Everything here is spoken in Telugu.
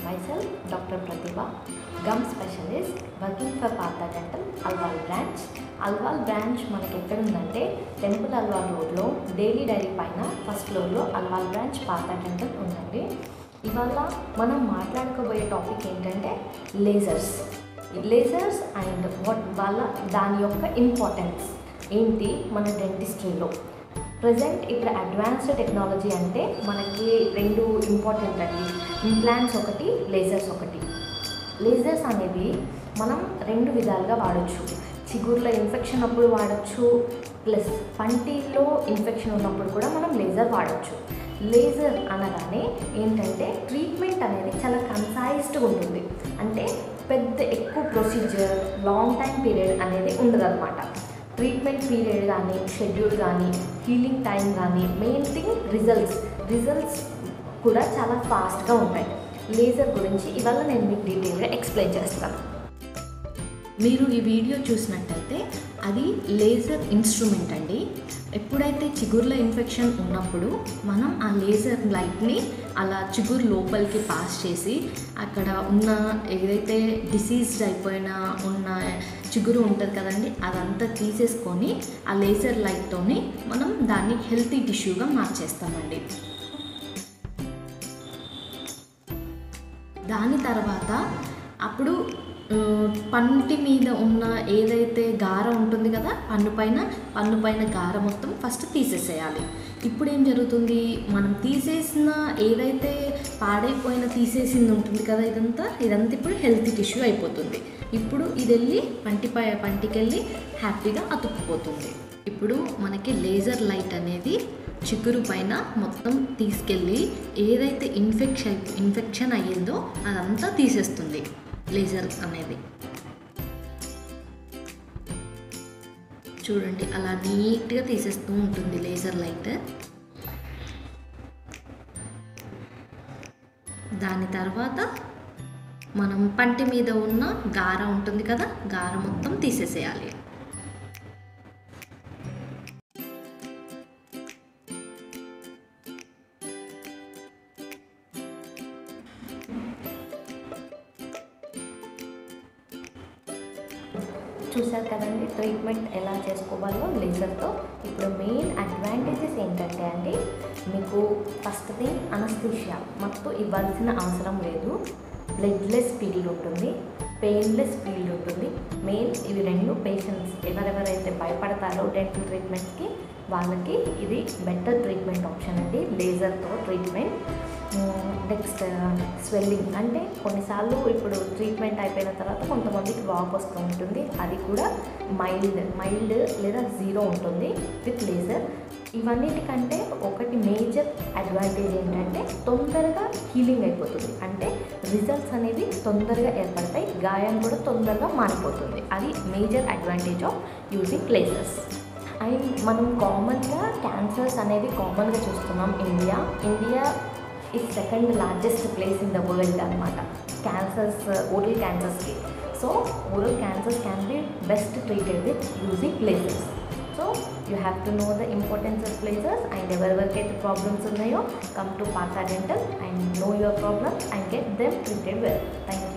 myself, Dr. Pratibha, gum specialist, working for Partha Dental, Alwal branch Alwal branch మనకి ఎక్కడ ఉందంటే టెంపుల్ అల్వాల్ రోడ్లో డైలీ డైరీ పైన ఫస్ట్ ఫ్లోర్లో అల్వాల్ బ్రాంచ్ పాత డెంటల్ ఉందండి ఇవాళ మనం మాట్లాడుకోబోయే టాపిక్ ఏంటంటే లేజర్స్ లేజర్స్ అండ్ వాట్ వాళ్ళ దాని యొక్క ఇంపార్టెన్స్ ఏంటి మన డెంటిస్ట్రీలో ప్రజెంట్ ఇప్పుడు అడ్వాన్స్డ్ టెక్నాలజీ అంటే మనకి రెండు ఇంపార్టెంట్ అండి ఇంప్లాంట్స్ ఒకటి లేజర్స్ ఒకటి లేజర్స్ అనేవి మనం రెండు విధాలుగా వాడచ్చు చిగుర్ల ఇన్ఫెక్షన్ అప్పుడు వాడచ్చు ప్లస్ పంటిలో ఇన్ఫెక్షన్ ఉన్నప్పుడు కూడా మనం లేజర్ వాడచ్చు లేజర్ అనగానే ఏంటంటే ట్రీట్మెంట్ అనేది చాలా కన్సైజ్డ్గా ఉంటుంది అంటే పెద్ద ఎక్కువ ప్రొసీజర్ లాంగ్ టైం పీరియడ్ అనేది ఉండదన్నమాట ట్రీట్మెంట్ పీరియడ్ కానీ షెడ్యూల్ కానీ హీలింగ్ టైం కానీ మెయిన్ థింగ్ రిజల్ట్స్ రిజల్ట్స్ కూడా చాలా ఫాస్ట్గా ఉంటాయి లేజర్ గురించి ఇవాళ నేను మీకు డీటెయిల్గా ఎక్స్ప్లెయిన్ చేస్తాను మీరు ఈ వీడియో చూసినట్టయితే అది లేజర్ ఇన్స్ట్రుమెంట్ అండి ఎప్పుడైతే చిగుర్ల ఇన్ఫెక్షన్ ఉన్నప్పుడు మనం ఆ లేజర్ లైట్ని అలా చిగురు లోపలికి పాస్ చేసి అక్కడ ఉన్న ఏదైతే డిసీజ్డ్ అయిపోయిన ఉన్న చిగురు ఉంటుంది కదండి అదంతా తీసేసుకొని ఆ లేజర్ లైట్తోని మనం దాన్ని హెల్తీ టిష్యూగా మార్చేస్తామండి దాని తర్వాత అప్పుడు ఆ, పంటి మీద ఉన్న ఏదైతే గార ఉంటుంది కదా పన్ను పైన పన్ను పైన గార మొత్తం ఫస్ట్ తీసేసేయాలి ఇప్పుడు ఏం జరుగుతుంది మనం తీసేసిన ఏదైతే పాడైపోయిన తీసేసింది ఉంటుంది కదా ఇదంతా ఇదంతా ఇప్పుడు హెల్తీ టిష్యూ అయిపోతుంది ఇప్పుడు ఇది వెళ్ళి పంటి పై పంటికి వెళ్ళి హ్యాపీగా అతుక్కుపోతుంది ఇప్పుడు మనకి లేజర్ లైట్ అనేది చిగురు పైన మొత్తం తీసుకెళ్ళి ఏదైతే ఇన్ఫెక్షన్ ఇన్ఫెక్షన్ అయ్యిందో అదంతా తీసేస్తుంది లేజర్ అనేది చూడండి అలా నీట్గా తీసేస్తూ ఉంటుంది లేజర్ లైట్ దాని తర్వాత మనం పంటి మీద ఉన్న గార ఉంటుంది కదా గార మొత్తం తీసేసేయాలి చూసారు కదండి ట్రీట్మెంట్ ఎలా చేసుకోవాలో లేజర్తో ఇప్పుడు మెయిన్ అడ్వాంటేజెస్ ఏంటంటే అండి మీకు ఫస్ట్ థింగ్ అనస్థీషియా మత్తు ఇవ్వాల్సిన అవసరం లేదు బ్లడ్లెస్ ఫీల్డ్ ఉంటుంది పెయిన్లెస్ ఫీల్డ్ ఉంటుంది మెయిన్ ఇవి రెండు పేషెంట్స్ ఎవరెవరైతే భయపడతారో డెంటల్ ట్రీట్మెంట్కి వాళ్ళకి ఇది బెటర్ ట్రీట్మెంట్ ఆప్షన్ అండి లేజర్తో ట్రీట్మెంట్ నెక్స్ట్ స్వెల్లింగ్ అంటే కొన్నిసార్లు ఇప్పుడు ట్రీట్మెంట్ అయిపోయిన తర్వాత కొంతమందికి వాక్ వస్తూ ఉంటుంది అది కూడా మైల్డ్ మైల్డ్ లేదా జీరో ఉంటుంది విత్ లేజర్ ఇవన్నిటికంటే ఒకటి మేజర్ అడ్వాంటేజ్ ఏంటంటే తొందరగా హీలింగ్ అయిపోతుంది అంటే రిజల్ట్స్ అనేవి తొందరగా ఏర్పడతాయి గాయం కూడా తొందరగా మారిపోతుంది అది major advantage of using lasers and మనం కామన్గా క్యాన్సర్స్ అనేది కామన్గా చూస్తున్నాం India India is second largest place in the world అనమాట క్యాన్సర్స్ ఓరల్ క్యాన్సర్స్కి so oral cancers can be best treated with using places so you have to know the importance of places and ఎవరెవరికైతే ప్రాబ్లమ్స్ ఉన్నాయో come to Partha dental and know your problems and get them treated well thank you